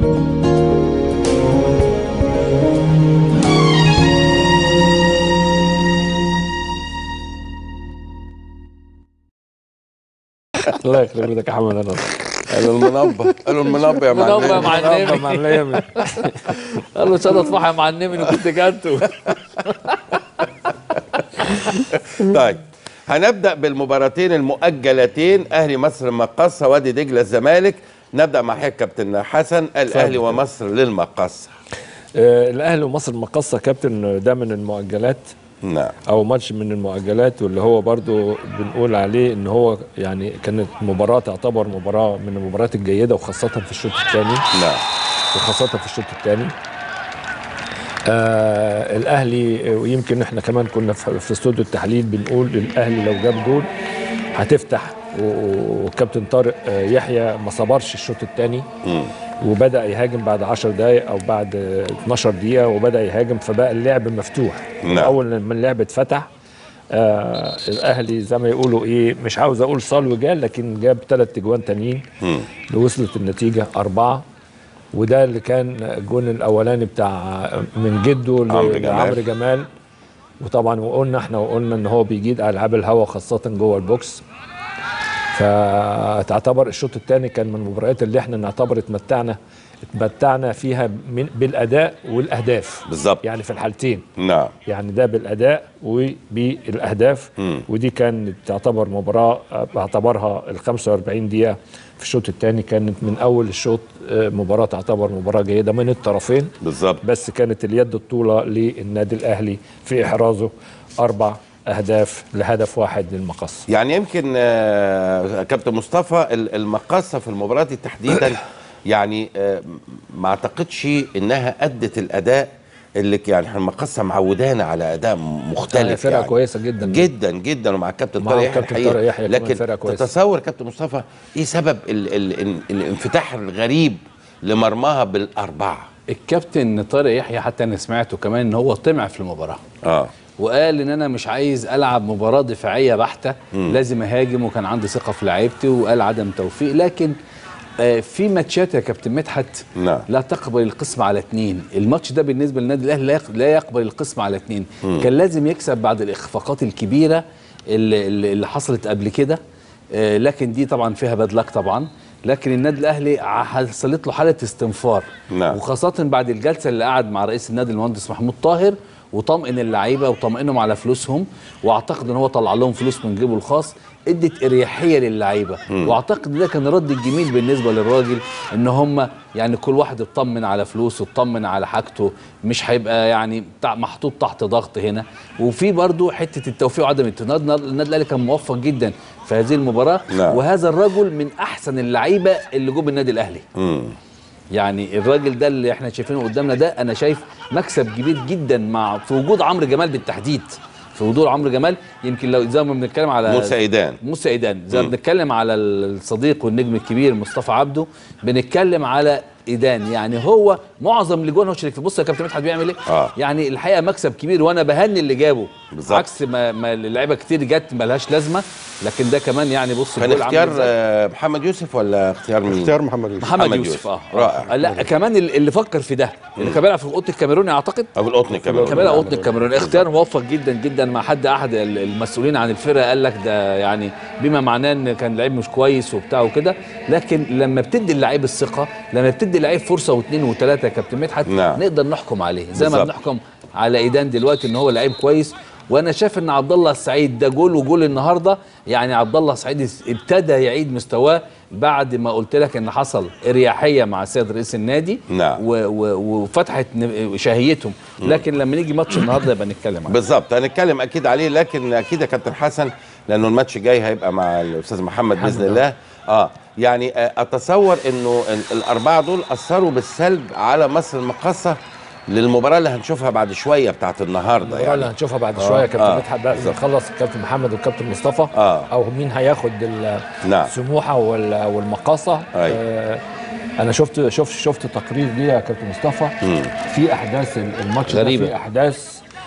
الله يخرب بيتك يا حمد انا قالوا المنبه قالوا المنبه يا منبه يا معلم معلم. معلم قال له شاد اطفح يا معلمي انا كنت جاتو طيب هنبدا بالمباراتين المؤجلتين اهلي مصر المقاصه وادي دجله الزمالك نبدا مع حضرتك كابتن حسن الاهلي ومصر للمقاصه آه، الاهلي ومصر المقاصه كابتن ده من المؤجلات نعم او ماتش من المؤجلات واللي هو برضو بنقول عليه ان هو يعني كانت مباراه تعتبر مباراه من المباريات الجيده وخاصه في الشوط الثاني نعم وخاصه في الشوط الثاني آه الاهلي ويمكن احنا كمان كنا في في استوديو التحليل بنقول الاهلي لو جاب جول هتفتح و- وكابتن طارق آه، يحيى ما صبرش الشوط الثاني وبدا يهاجم بعد 10 دقائق او بعد آه، 12 دقيقه وبدا يهاجم فبقى اللعب مفتوح نعم. اول لما اللعب اتفتح آه الاهلي زي ما يقولوا ايه مش عاوز اقول صال وجال لكن جاب ثلاث اجوان تانيين وصلت النتيجه اربعه وده اللي كان الجون الاولاني بتاع من جده ل- عمرو جمال. لعمرو جمال وطبعا وقلنا احنا وقلنا ان هو بيجيد العاب الهوا خاصه جوه البوكس فتعتبر الشوط الثاني كان من المباريات اللي احنا نعتبر اتمتعنا اتمتعنا فيها من بالاداء والاهداف بالظبط. يعني في الحالتين نعم يعني ده بالاداء وبالاهداف ودي كانت تعتبر مباراه آه، بعتبرها ال 45 دقيقه في الشوط الثاني كانت من اول الشوط آه، مباراه تعتبر مباراه جيده من الطرفين بالظبط بس كانت اليد الطولة للنادي الأهلي في إحرازه أربع أهداف لهدف واحد للمقص يعني يمكن آه، كابتن مصطفى ال- المقاصه في المباراه دي تحديدا يعني آه، ما اعتقدش انها ادت الاداء اللي ك- يعني احنا المقاصه معودانا على اداء مختلف فرقة يعني. كويسة جدا جدا جدا ومع الكابتن مع طارق يحيى الكابتن الحقيقة. طارق يحيى كمان لكن فرقة كويسة. تتصور كابتن مصطفى ايه سبب ال ال ال الانفتاح الغريب لمرماها بالاربعه الكابتن طارق يحيى حتى انا سمعته كمان ان هو طمع في المباراه اه وقال ان انا مش عايز العب مباراه دفاعيه بحته لازم اهاجم وكان عندي ثقه في لعيبتي وقال عدم توفيق لكن آه، في ماتشات يا كابتن مدحت نعم. لا تقبل القسم على اثنين الماتش ده بالنسبه للنادي الاهلي لا يق- لا يقبل القسم على اثنين كان لازم يكسب بعد الاخفاقات الكبيره اللي, اللي اللي حصلت قبل كده آه، لكن دي طبعا فيها باد لك طبعا لكن النادي الاهلي ع- حصلت له حاله استنفار نعم. وخاصه بعد الجلسه اللي قعد مع رئيس النادي المهندس محمود طاهر وطمئن اللعيبه وطمئنهم على فلوسهم واعتقد ان هو طلع لهم فلوس من جيبه الخاص ادت اريحيه للعيبه واعتقد ده كان الرد الجميل بالنسبه للراجل ان هم يعني كل واحد اطمن على فلوسه اطمن على حاجته مش هيبقى يعني تع- محطوط تحت ضغط هنا وفي برضو حته التوفيق وعدم التناد النادي الاهلي كان موفق جدا في هذه المباراه نعم. وهذا الرجل من احسن اللعيبه اللي جوه النادي الاهلي يعني الراجل ده اللي احنا شايفينه قدامنا ده انا شايف مكسب كبير جدا مع في وجود عمرو جمال بالتحديد في وجود عمرو جمال يمكن لو زي ما بنتكلم على موسى ايدان موسى ايدان زي ما بنتكلم على الصديق والنجم الكبير مصطفى عبده بنتكلم على ايدان يعني هو معظم الاجوان هو شريك فيه بص يا كابتن مدحت بيعمل ايه آه. يعني الحقيقه مكسب كبير وانا بهني اللي جابه بالظبط. عكس ما, ما اللعيبه كتير جت ملهاش لازمه لكن ده كمان يعني بص كان الجول عامل اختيار إزاي. آه، محمد يوسف ولا اختيار مين؟ اختيار محمد يوسف محمد, محمد يوسف, يوسف. اه رائع. آه. لا كمان اللي اللي فكر في ده اللي كان بيلعب في اوضه الكاميروني اعتقد ابو القطن كمان كمال اوضه الكاميروني اختيار موفق جدا جدا مع حد احد ال- المسؤولين عن الفرقه قال لك ده يعني بما معناه ان كان لعيب مش كويس وبتاع وكده لكن لما بتدي اللعيب الثقه لما بتدي اللعيب فرصه واثنين وثلاثه يا كابتن مدحت نعم. نقدر نحكم عليه زي ما بالظبط. بنحكم على ايدان دلوقتي ان هو لعيب كويس وانا شايف ان عبد الله السعيد ده جول وجول النهارده يعني عبد الله السعيد ابتدى يعيد مستواه بعد ما قلت لك ان حصل اريحيه مع السيد رئيس النادي نعم. و- و- وفتحت ن- شهيتهم لكن لما نيجي ماتش النهارده يبقى نتكلم عنه بالظبط هنتكلم اكيد عليه لكن اكيد يا كابتن حسن لانه الماتش جاي هيبقى مع الاستاذ محمد باذن الله اه يعني آه، اتصور انه ال- الاربعه دول اثروا بالسلب على مصر المقاصه للمباراه اللي هنشوفها بعد شويه بتاعت النهارده المباراة اللي يعني هنشوفها بعد شويه آه. كابتن مدحت بقى نخلص الكابتن محمد والكابتن مصطفى آه. او مين هياخد ال- نعم. سموحه وال- والمقاصه أيوة. آه انا شفت شفت شفت تقرير ليها يا كابتن مصطفى في احداث ال- الماتش ده غريبة. في احداث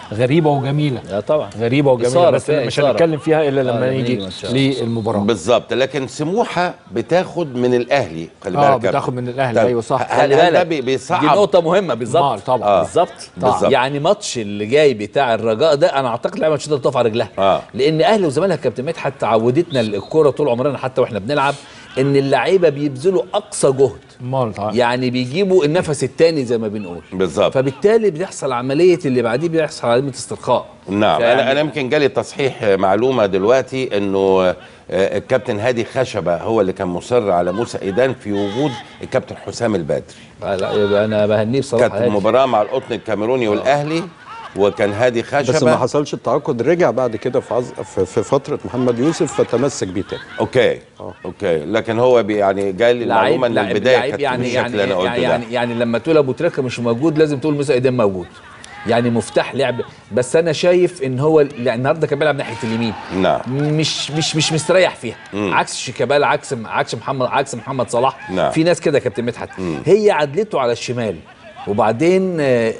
غريبه وجميله لا طبعا غريبه وجميله إثارة بس فيها مش إثارة. هنتكلم فيها الا آه، لما لما نيجي نيجي إن شاء الله. للمباراه بالظبط لكن سموحه بتاخد من الاهلي خلي آه، بالك يا كابتن. بتاخد من الأهلي، طب أيوة صح. هل خلي هل ده بالك بي- دي بيصعب نقطة مهمة بالظبط آه، طبعا. آه. بالظبط بالظبط. يعني ماتش اللي جاي بتاع الرجاء ده انا اعتقد لعيبه مش هتقدر تقف على رجلها آه. لان اهلي وزمالك كابتن مدحت عودتنا الكوره طول عمرنا حتى واحنا بنلعب ان اللعيبه بيبذلوا اقصى جهد امال طبعا يعني بيجيبوا النفس الثاني زي ما بنقول بالظبط فبالتالي بيحصل عمليه اللي بعديه بيحصل عمليه استرخاء نعم فيعني- انا انا يمكن جالي تصحيح معلومه دلوقتي انه آه، الكابتن هادي خشبه هو اللي كان مصر على موسى ايدان في وجود الكابتن حسام البدري آه، لا يبقى انا بهنيه بصراحه كانت هادي. مباراه مع القطن الكاميروني والاهلي وكان هادي خشبه بس ما حصلش التعاقد رجع بعد كده في, عز... في في فتره محمد يوسف فتمسك بيه تاني اوكي اوكي لكن هو بي يعني جالي المعلومه ان لعيب- البدايه لعيب كانت يعني بالشكل يعني اللي انا قلته يعني, ده يعني يعني لما تقول ابو تريكه مش موجود لازم تقول موسى ايدان موجود يعني مفتاح لعب بس انا شايف ان هو يعني النهارده كان بيلعب ناحيه اليمين نعم مش مش مش مستريح فيها مم. عكس شيكابالا عكس عكس محمد عكس محمد صلاح نعم. في ناس كده يا كابتن مدحت هي عدلته على الشمال وبعدين آه،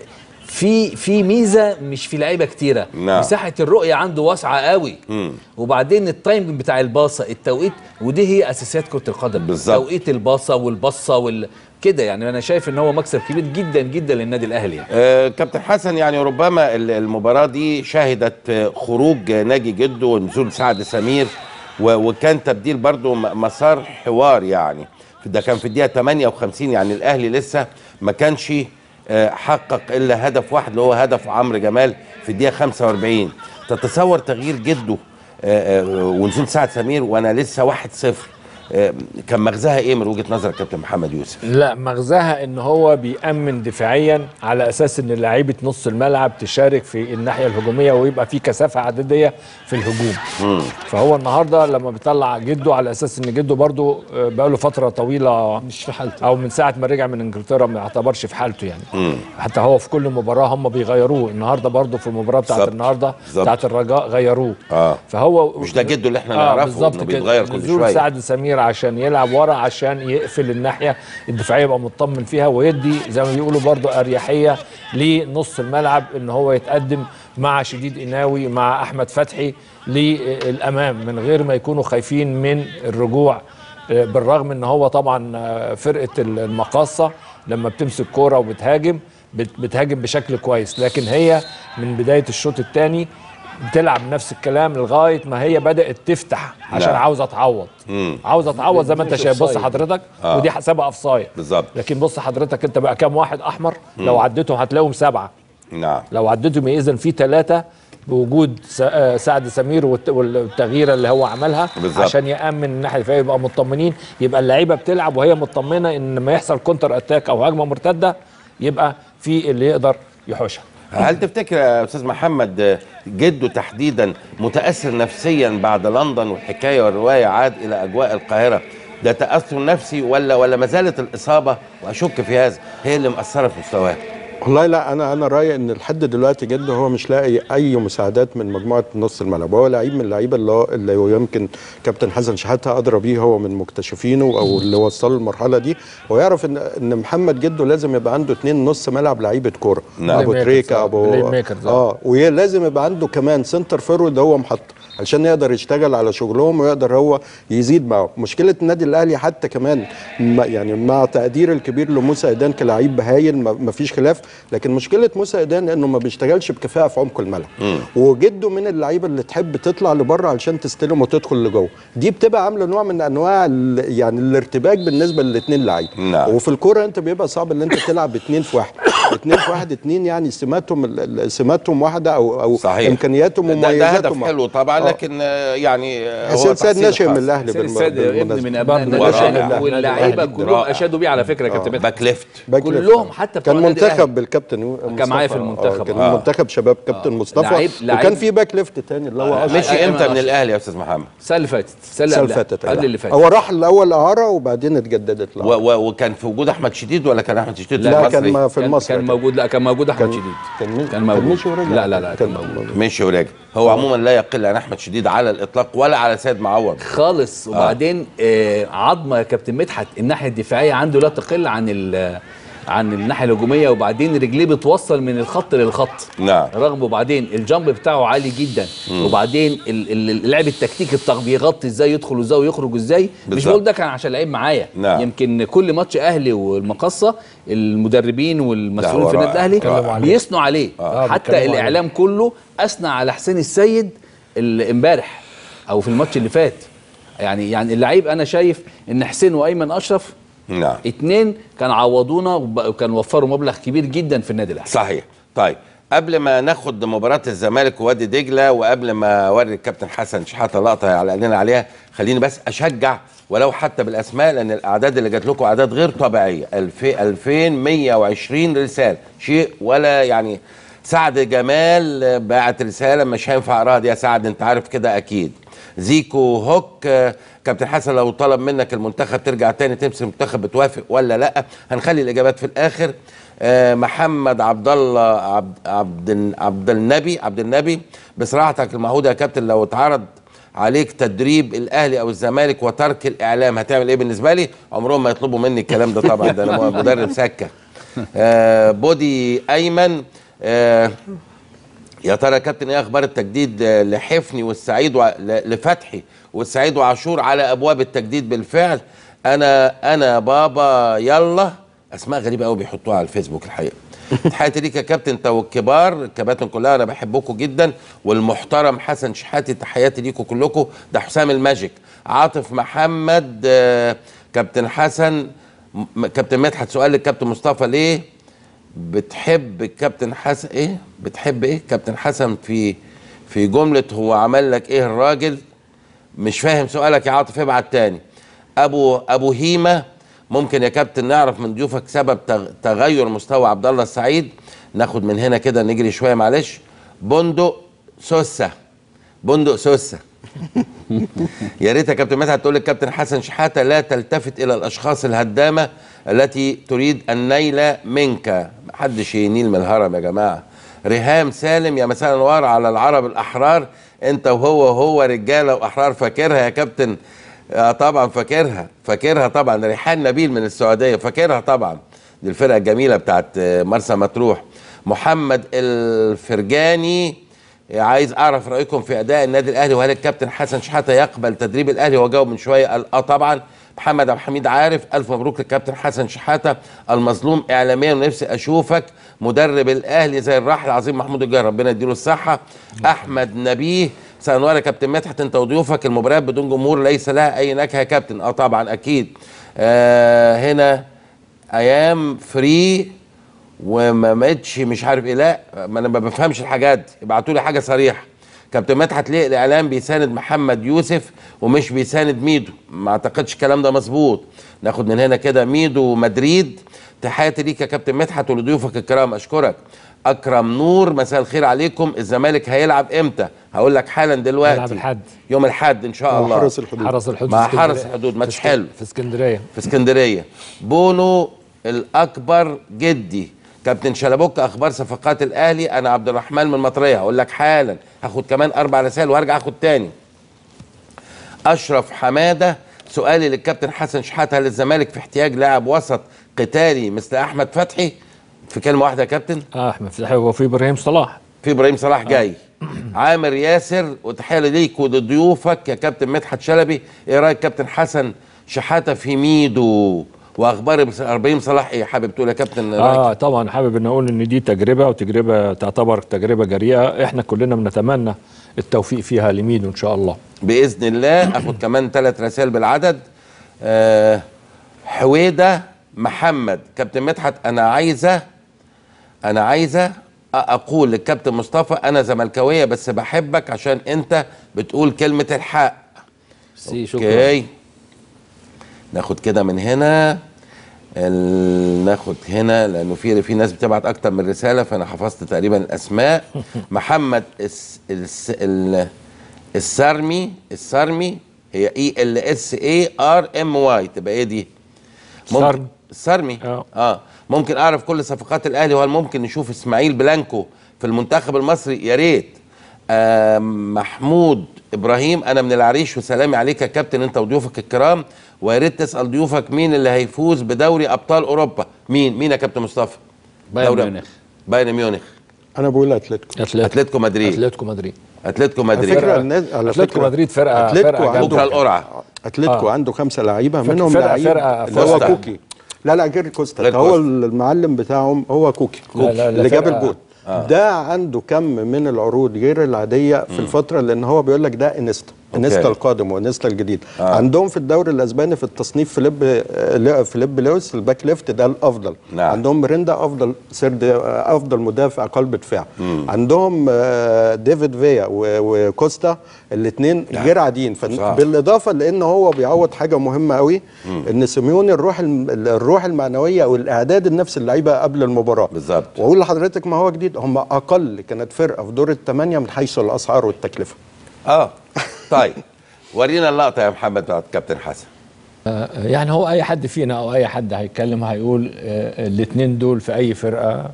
في في ميزه مش في لعيبه كتيره نعم. مساحه الرؤيه عنده واسعه قوي مم. وبعدين التايمنج بتاع الباصه التوقيت ودي هي اساسيات كره القدم بالظبط. توقيت الباصه والبصه وال كده يعني انا شايف ان هو مكسب كبير جدا جدا للنادي الاهلي يعني. آه، كابتن حسن يعني ربما ال- المباراة دي شهدت آه، خروج آه، ناجي جدو ونزول سعد سمير و- وكان تبديل برضو م- مسار حوار يعني ده كان في الدقيقة 58 يعني الأهلي لسه ما كانش آه، حقق إلا هدف واحد اللي هو هدف عمرو جمال في الدقيقة 45 تتصور تغيير جدو آه، آه، ونزول سعد سمير وأنا لسه 1-0 آه، كان مغزاها إيه من وجهة نظرك كابتن محمد يوسف؟ لا مغزاها ان هو بيأمن دفاعيا على اساس ان لعيبه نص الملعب تشارك في الناحيه الهجوميه ويبقى في كثافه عدديه في الهجوم فهو النهارده لما بيطلع جده على اساس ان جده برضو آه، بقاله فتره طويله مش في حالته او من ساعه ما رجع من انجلترا ما يعتبرش في حالته يعني حتى هو في كل مباراه هم بيغيروه النهارده برضو في المباراه بتاعت بالظبط. النهارده بالظبط. بتاعت الرجاء غيروه آه. فهو مش ده جده اللي احنا نعرفه بالظبط إنه كده. بيتغير كل نزول شوية. سعد سمير عشان يلعب ورا عشان يقفل الناحيه الدفاعيه يبقى مطمن فيها ويدي زي ما بيقولوا برضو اريحيه لنص الملعب ان هو يتقدم مع شديد قناوي مع احمد فتحي للامام من غير ما يكونوا خايفين من الرجوع آه، بالرغم ان هو طبعا آه، فرقه المقاصه لما بتمسك كوره وبتهاجم بت- بتهاجم بشكل كويس لكن هي من بدايه الشوط الثاني بتلعب نفس الكلام لغايه ما هي بدات تفتح عشان نعم. عاوزه تعوض مم. عاوزه تعوض زي ما انت مش شايف بص offside. حضرتك آه. ودي حسابها اوف سايد بالظبط لكن بص حضرتك انت بقى كام واحد احمر لو عديتهم هتلاقيهم سبعه نعم لو عديتهم اذا في ثلاثه بوجود س- آه، سعد سمير والت- والتغييره اللي هو عملها بالظبط. عشان يامن الناحيه الدفاعيه يبقى مطمنين يبقى اللعيبه بتلعب وهي مطمنه ان لما يحصل كونتر اتاك او هجمه مرتده يبقى في اللي يقدر يحوشها هل تفتكر يا استاذ محمد آه، جده تحديدا متاثر نفسيا بعد لندن والحكايه والروايه عاد الى اجواء القاهره ده تاثر نفسي ولا ولا ما زالت الاصابه واشك في هذا هي اللي مأثره في مستواه والله لا انا انا رايي ان لحد دلوقتي جد هو مش لاقي اي مساعدات من مجموعه نص الملعب هو لعيب من اللعيبه اللي هو اللي هو يمكن كابتن حسن شحاته ادرى بيه هو من مكتشفينه او اللي وصله المرحله دي ويعرف ان ان محمد جده لازم يبقى عنده اتنين نص ملعب لعيبه كوره نعم. ابو بلاي تريكه ميكرز، ابو بلاي ميكرز، آه. اه ولازم يبقى عنده كمان سنتر فورورد هو محطه علشان يقدر يشتغل على شغلهم ويقدر هو يزيد معاهم مشكله النادي الاهلي حتى كمان ما- يعني مع تقدير الكبير لموسى ايدان كلاعب هايل ما ما فيش خلاف لكن مشكله موسى ايدان انه ما بيشتغلش بكفاءه في عمق الملعب وجده من اللعيبه اللي تحب تطلع لبره علشان تستلم وتدخل لجوه دي بتبقى عامله نوع من انواع ال- يعني الارتباك بالنسبه للاثنين لعيبه نعم. وفي الكوره انت بيبقى صعب ان انت تلعب اتنين في واحد اتنين في واحد اتنين يعني سماتهم ال- ال- سماتهم واحده او او صحيح امكانياتهم ده, ده ومميزاتهم هدف حلو طبعا آه. لكن آه، يعني آه، هو حسين سيد تحصيل ناشئ من خاص. الاهلي سيد بالم- السيد ابن بالمناسبة. من ابناء برضه النادي رائع. الأهلي. واللعيبه رائع. كلهم اشادوا بيه على فكره يا كابتن مدحت باك ليفت باك ليفت. كلهم حتى بتوع كان النادي الأهلي. منتخب بالكابتن مصطفى معايا في المنتخب. آه كان آه. منتخب شباب كابتن مصطفى لعيب- لعيب. وكان في باك ليفت تاني اللي هو أشرف. مشي أيمن امتى من أشرف. الاهلي يا استاذ محمد السنه اللي فاتت السنه السنه اللي اللي قبلها. فاتت قبل اللي فاتت هو راح الاول اعاره وبعدين اتجددت و له و وكان في وجود احمد شديد ولا كان احمد شديد لا مصري؟ كان ما في كان, المصري كان موجود لا كان موجود احمد شديد كان مين- كان كان موجود مشي ورجع. لا لا لا كان كان موجود مشي وراجع هو عموما لا يقل عن احمد شديد على الاطلاق ولا على سيد معوض خالص وبعدين آه عظمه يا كابتن مدحت الناحيه الدفاعيه عنده لا تقل عن ال عن الناحيه الهجوميه وبعدين رجليه بتوصل من الخط للخط نعم. رغم وبعدين الجامب بتاعه عالي جدا وبعدين ال- ال- اللعب التكتيكي الطاق بيغطي ازاي يدخل ازاي ويخرج ازاي مش بالظبط. بقول ده كان عشان لعيب معايا نعم. يمكن كل ماتش اهلي والمقصه المدربين والمسؤولين هو في النادي رائع. الاهلي اتكلموا عليه. بيثنوا عليه آه، حتى بيتكلموا عليه. الاعلام كله اثنى على حسين السيد ال- امبارح او في الماتش اللي فات يعني يعني اللعيب انا شايف ان حسين وايمن اشرف نعم اتنين كان عوضونا وب- وكان وفروا مبلغ كبير جدا في النادي الاهلي صحيح طيب قبل ما ناخد مباراة الزمالك ووادي دجلة وقبل ما اوري الكابتن حسن شحاتة لقطة على قلنا عليها خليني بس اشجع ولو حتى بالاسماء لان الاعداد اللي جات لكم اعداد غير طبيعية 2000 2120 رسالة شيء ولا يعني سعد جمال باعت رسالة مش هينفع اقراها دي يا سعد انت عارف كده اكيد زيكو هوك آه، كابتن حسن لو طلب منك المنتخب ترجع تاني تمسك المنتخب بتوافق ولا لا هنخلي الاجابات في الاخر آه، محمد عبد الله عبد عبد عبد النبي عبد النبي بصراحتك المعهوده يا كابتن لو اتعرض عليك تدريب الاهلي او الزمالك وترك الاعلام هتعمل ايه بالنسبه لي عمرهم ما يطلبوا مني الكلام ده طبعا ده انا مدرب سكه آه بودي ايمن آه يا ترى يا كابتن ايه اخبار التجديد آه، لحفني والسعيد وع... ل- لفتحي والسعيد وعاشور على ابواب التجديد بالفعل انا انا بابا يلا اسماء غريبه قوي بيحطوها على الفيسبوك الحقيقه تحياتي ليك يا كابتن انت والكبار الكباتن كلها انا بحبكم جدا والمحترم حسن شحاتي تحياتي ليكم كلكم ده حسام الماجيك عاطف محمد آه، كابتن حسن م- كابتن مدحت سؤال للكابتن مصطفى ليه بتحب الكابتن حسن ايه بتحب ايه كابتن حسن في في جمله هو عمل لك ايه الراجل مش فاهم سؤالك يا عاطف ابعت تاني ابو ابو هيمه ممكن يا كابتن نعرف من ضيوفك سبب تغ- تغير مستوى عبد الله السعيد ناخد من هنا كده نجري شويه معلش بندق سوسه بندق سوسه يا ريت يا كابتن مدحت تقول للكابتن حسن شحاته لا تلتفت الى الاشخاص الهدامه التي تريد النيل منك محدش ينيل من الهرم يا جماعه ريهام سالم يا مساء الانوار على العرب الاحرار انت وهو وهو رجاله واحرار فاكرها يا كابتن آه طبعا فاكرها فاكرها طبعا ريحان نبيل من السعوديه فاكرها طبعا دي الفرقه الجميله بتاعت آه، مرسى مطروح محمد الفرجاني عايز اعرف رايكم في اداء النادي الاهلي وهل الكابتن حسن شحاته يقبل تدريب الاهلي هو جاوب من شويه قال اه طبعا محمد عبد الحميد عارف الف مبروك للكابتن حسن شحاته المظلوم اعلاميا ونفسي اشوفك مدرب الاهلي زي الراحل العظيم محمود الجار ربنا يديله الصحه احمد نبيه سنوار يا كابتن مدحت انت وضيوفك المباريات بدون جمهور ليس لها اي نكهه يا كابتن اه طبعا اكيد آه هنا ايام فري وما ماتش مش عارف ايه لا ما انا ما بفهمش الحاجات دي ابعتوا لي حاجه صريحه كابتن مدحت ليه الاعلام بيساند محمد يوسف ومش بيساند ميدو ما اعتقدش الكلام ده مظبوط ناخد من هنا كده ميدو مدريد تحياتي ليك يا كابتن مدحت ولضيوفك الكرام اشكرك اكرم نور مساء الخير عليكم الزمالك هيلعب امتى هقول لك حالا دلوقتي هيلعب الحد. يوم الحد ان شاء مع الله حرس الحدود حرس الحدود مع في حرس اسكندرية. الحدود، ماتش في اسك- حلو. في اسكندريه في اسكندريه بونو الاكبر جدي كابتن شلبوك اخبار صفقات الاهلي انا عبد الرحمن من مطريه هقول لك حالا هاخد كمان اربع رسائل وهرجع اخد تاني اشرف حماده سؤالي للكابتن حسن شحاته هل الزمالك في احتياج لاعب وسط قتالي مثل احمد فتحي في كلمه واحده يا كابتن اه احمد فتحي وفي ابراهيم صلاح في ابراهيم صلاح جاي عامر ياسر وتحيه ليك ولضيوفك يا كابتن مدحت شلبي ايه رايك كابتن حسن شحاته في ميدو واخبار ابراهيم صلاح ايه حابب تقول يا كابتن رأيك؟ اه طبعا حابب ان اقول ان دي تجربه وتجربه تعتبر تجربه جريئه احنا كلنا بنتمنى التوفيق فيها لميدو ان شاء الله باذن الله اخد كمان ثلاث رسائل بالعدد آه حويده محمد كابتن مدحت انا عايزه انا عايزه أ- اقول للكابتن مصطفى انا زملكاويه بس بحبك عشان انت بتقول كلمه الحق سي شكرا اوكي ناخد كده من هنا ال... ناخد هنا لانه في في ناس بتبعت اكتر من رساله فانا حفظت تقريبا الاسماء محمد الس... الس... ال... السرمي السرمي هي اي ال اس اي ار ام واي تبقى ايه دي؟ سرمي. السرمي اه. اه ممكن اعرف كل صفقات الاهلي وهل ممكن نشوف اسماعيل بلانكو في المنتخب المصري يا ريت آه محمود ابراهيم انا من العريش وسلامي عليك يا كابتن انت وضيوفك الكرام ويا ريت تسال ضيوفك مين اللي هيفوز بدوري ابطال اوروبا مين مين يا كابتن مصطفى بايرن دوري- ميونخ. بايرن ميونخ انا بقول اتلتيكو اتلتيكو اتلتيكو مدريد اتلتيكو مدريد اتلتيكو على مدريد فكره الناس على اتلتيكو فكره مدريد فرقه أتلتيكو فرقه عنده- بكره جامده القرعه اتلتيكو آه. عنده خمسه لعيبه فرقة- منهم فرقة- لعيب فرقة اللي هو كوستا. كوكي لا لا غير كوستا غير هو كوستا. المعلم بتاعهم هو كوكي لا، لا، لا، اللي جاب فرقة- الجول ده عنده كم من العروض غير العاديه في الفتره لان هو بيقول لك ده انيستا انيستا القادم وانيستا الجديد آه. عندهم في الدوري الاسباني في التصنيف فيليب آه، فيليب لويس الباك ليفت ده الافضل نعم. عندهم مريندا افضل سرد آه، افضل مدافع قلب دفاع عندهم آه، ديفيد فيا و- وكوستا الاثنين غير عاديين صح. فبالاضافه لان هو بيعوض حاجه مهمه قوي ان سيميوني الروح الم- الروح المعنويه والاعداد النفسي اللعيبه قبل المباراه بالظبط. واقول لحضرتك ما هو جديد هم اقل كانت فرقه في دور الثمانيه من حيث الاسعار والتكلفه اه طيب ورينا اللقطه يا محمد بتاعت كابتن حسن آه، يعني هو اي حد فينا او اي حد هيتكلم هيقول الاثنين دول في اي فرقه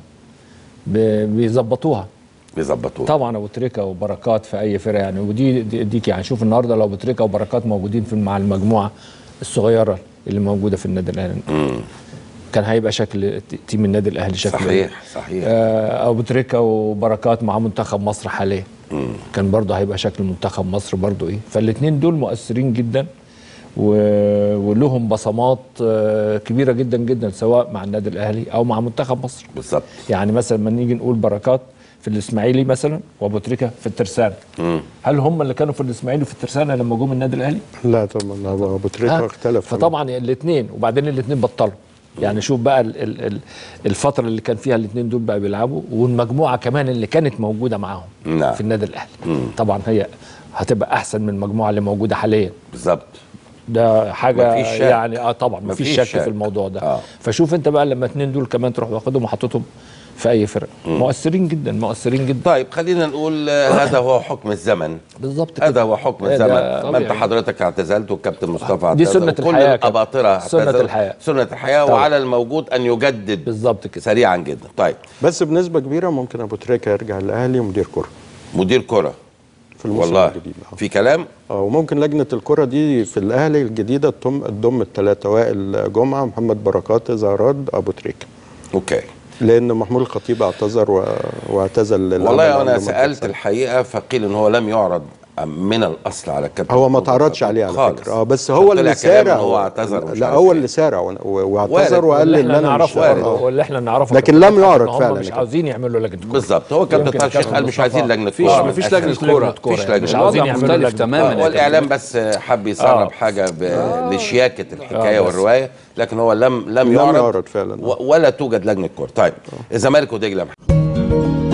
ب- بيظبطوها بيظبطوه طبعا ابو تريكه وبركات في اي فرقه يعني ودي دي- ديك يعني شوف النهارده لو ابو تريكه وبركات موجودين في مع المجموعه الصغيره اللي موجوده في النادي الاهلي كان هيبقى شكل ت- تيم النادي الاهلي شكله إيه؟ صحيح صحيح آه، ابو تريكه وبركات مع منتخب مصر حاليا كان برضه هيبقى شكل منتخب مصر برضه ايه فالاثنين دول مؤثرين جدا و... ولهم بصمات آه، كبيره جدا جدا سواء مع النادي الاهلي او مع منتخب مصر بالظبط يعني مثلا لما نيجي نقول بركات في الاسماعيلي مثلا وابو تريكه في الترسانه هل هم اللي كانوا في الاسماعيلي وفي الترسانه لما جم النادي الاهلي؟ لا طبعا ابو أبو تريكه ها؟ اختلف فطبعا الاثنين وبعدين الاثنين بطلوا يعني شوف بقى ال ال ال الفتره اللي كان فيها الاثنين دول بقى بيلعبوا والمجموعه كمان اللي كانت موجوده معاهم نعم. في النادي الاهلي طبعا هي هتبقى احسن من المجموعه اللي موجوده حاليا بالظبط ده حاجه مفيش شك. يعني اه طبعا مفيش مفيش شك, شك. في الموضوع ده آه. فشوف انت بقى لما اثنين دول كمان تروح واخدهم وحطيتهم في اي فرقه مؤثرين جدا مؤثرين جدا طيب خلينا نقول آه، هذا هو حكم الزمن بالظبط هذا كده هو حكم ده الزمن طبيعي. ما انت حضرتك اعتزلت والكابتن مصطفى دي اعتزل سنة وكل الحياة يا كابتن. الاباطره سنة اعتزلوا. الحياة. سنه الحياه طبعا. وعلى الموجود ان يجدد بالظبط كده سريعا جدا طيب بس بنسبه كبيره ممكن ابو تريكه يرجع الاهلي ومدير كره مدير كره في الموسم والله الجديد آه. في كلام اه وممكن لجنه الكره دي في الاهلي الجديده تضم تضم الثلاثه وائل جمعه محمد بركات اذا اراد ابو تريكه اوكي لان محمود الخطيب اعتذر و... واعتزل العمل والله عنده انا مدة سالت سنة. الحقيقه فقيل ان هو لم يعرض من الاصل على الكابتن هو ما محمود تعرضش الخطيب عليه على خالص. فكره اه بس هو طلع اللي كلام إن سارع هو اعتذر ومش لا عارف هو إيه. اللي سارع و- و- وارد. واعتذر وقال واللي لي احنا ان انا مش نعرفه وارد. آه. واللي احنا نعرفه لكن كابتن لم طارق يعرض إن هم فعلا مش كده. عاوزين يعملوا لجنه كوره بالظبط هو كابتن يمكن طارق الشيخ كابتن قال مش عايزين مصطفى. لجنه مفيش كوره مفيش من لجنه الأساس. كوره مفيش لجنه مش كورة. عاوزين الوضع يعملوا مختلف لجنة تماما آه، يا والاعلام كابتن. بس حب يسرب آه. حاجه ب- لشياكه الحكايه آه، بس. والروايه لكن هو لم لم لم يعرض يعرض فعلا. و- ولا توجد لجنه كوره طيب الزمالك ودجله